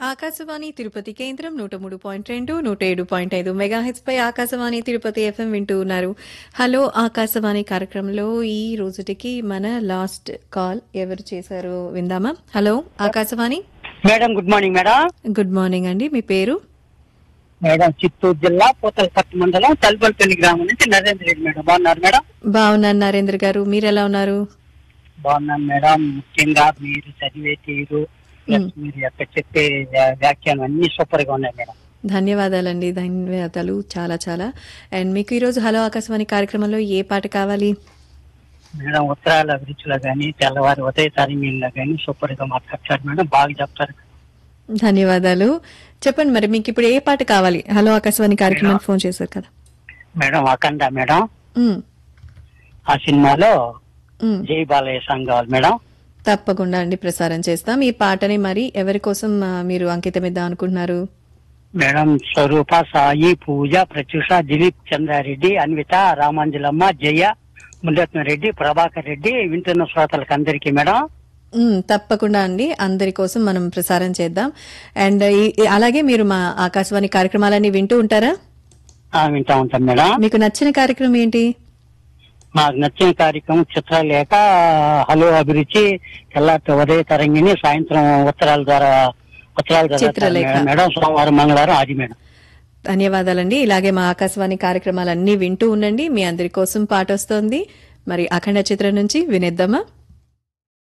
ఆకాశవాణి తిరుపతి కేంద్రం నూట మూడు పాయింట్ రెండు నూట ఏడు పాయింట్ ఐదు మెగాహెచ్ పై ఆకాశవాణి తిరుపతి ఎఫ్ఎం వింటూ ఉన్నారు హలో ఆకాశవాణి కార్యక్రమంలో ఈ రోజుటికి మన లాస్ట్ కాల్ ఎవరు చేశారు విందామా hello Akashvani madam good morning madam good morning అండి మీ పేరు మేడం చిత్తూరు జిల్లా పూతలపట్టు మండలం తల్పల్పల్లి గ్రామం నుంచి నరేంద్ర రెడ్డి మేడం బాగున్నారు మేడం బాగున్నాను నరేంద్ర గారు మీరు ఎలా ఉన్నారు బాగున్నాను మేడం ముఖ్యంగా మీరు చదివే తీరు ప్లస్ మీరు యొక్క చెప్పే వ్యా- వ్యాఖ్యానం అన్ని సూపర్ గా ఉన్నాయి మేడం ధన్యవాదాలండి ధన్యవాదాలు చాలా చాలా అండ్ మీకు ఈరోజు హలో ఆకాశవాణి కార్యక్రమంలో ఏ పాట కావాలి మేడం ఉత్తరాల అభిరుచిలో గానీ తెల్లవారి ఉదయ తరంగిలో గానీ సూపర్ గా మాట్లాడతారు మేడం బాగా చెప్తారు ధన్యవాదాలు చెప్పండి మరి మీకు ఇప్పుడు ఏ పాట కావాలి హలో ఆకాశవాణి కార్యక్రమానికి ఫోన్ చేశారు కదా మేడం అఖండ మేడం ఉమ్, ఆ సినిమాలో ఉమ్. జై బాలయ్య సాంగ్ కావాలి మేడం తప్పకుండా అండి ప్రసారం చేస్తాం ఈ పాటని మరి ఎవరి కోసం ఆ, మీరు అంకితం ఇద్దాం అనుకుంటున్నారు మేడం స్వరూప సాయి పూజ ప్రత్యూష దిలీప్ చంద్రారెడ్డి అన్విత రామాంజలమ్మ జయ మురత్న రెడ్డి ప్రభాకర్ రెడ్డి వింటున్న శ్రోతలకు అందరికీ మేడం ఉమ్, తప్పకుండా అండి అందరి కోసం మనం ప్రసారం చేద్దాం అండ్ ఈ- ఈ- అలాగే మీరు మా ఆకాశవాణి కార్యక్రమాలన్నీ వింటూ ఉంటారా ఆ, వింటా ఉంటాం మేడం మీకు నచ్చిన కార్యక్రమం ఏంటి మాకు నచ్చిన కార్యక్రమం చిత్రలేఖ హలో అభిరుచి తెల్లారి ఉదయ తరంగిణి సాయంత్రం ఉత్తరాల ద్వారా ఉత్తరాల ద్వారా చిత్రలేఖ. మేడం సోమవారం మంగళవారం ఆది మేడం ధన్యవాదాలండి ఇలాగే మా ఆకాశవాణి కార్యక్రమాలన్నీ వింటూ ఉండండి మీ అందరి కోసం పాట వస్తోంది మరి అఖండ చిత్రం నుంచి వినేద్దామా